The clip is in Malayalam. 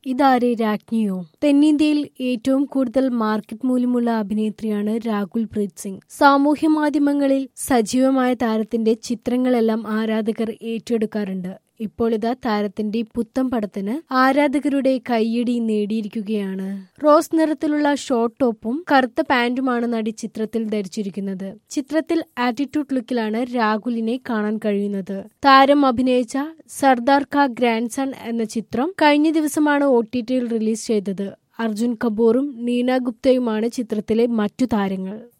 ഇതാരെ രാജ്ഞിയോ തെന്നിന്ത്യയിൽ ഏറ്റവും കൂടുതൽ മാർക്കറ്റ് മൂല്യമുള്ള അഭിനേത്രിയാണ് രാഹുൽ പ്രീത് സിംഗ് സാമൂഹ്യ മാധ്യമങ്ങളിൽ സജീവമായ താരത്തിന്റെ ചിത്രങ്ങളെല്ലാം ആരാധകർ ഏറ്റെടുക്കാറുണ്ട് ഇപ്പോൾ ഇതാ താരത്തിന്റെ പുത്തൻ പടത്തിന് ആരാധകരുടെ കയ്യടി നേടിയിരിക്കുകയാണ് റോസ് നിറത്തിലുള്ള ഷോർട്ട് ടോപ്പും കറുത്ത പാന്റുമാണ് നടി ചിത്രത്തിൽ ധരിച്ചിരിക്കുന്നത് ചിത്രത്തിൽ ആറ്റിറ്റ്യൂഡ് ലുക്കിലാണ് രാഹുലിനെ കാണാൻ കഴിയുന്നത് താരം അഭിനയിച്ച സർദാർ കാ ഗ്രാൻഡ് സൺ എന്ന ചിത്രം കഴിഞ്ഞ ദിവസമാണ് ഒ ടി ടിയിൽ റിലീസ് ചെയ്തത് അർജുൻ കപൂറും നീന ഗുപ്തയുമാണ് ചിത്രത്തിലെ മറ്റു താരങ്ങൾ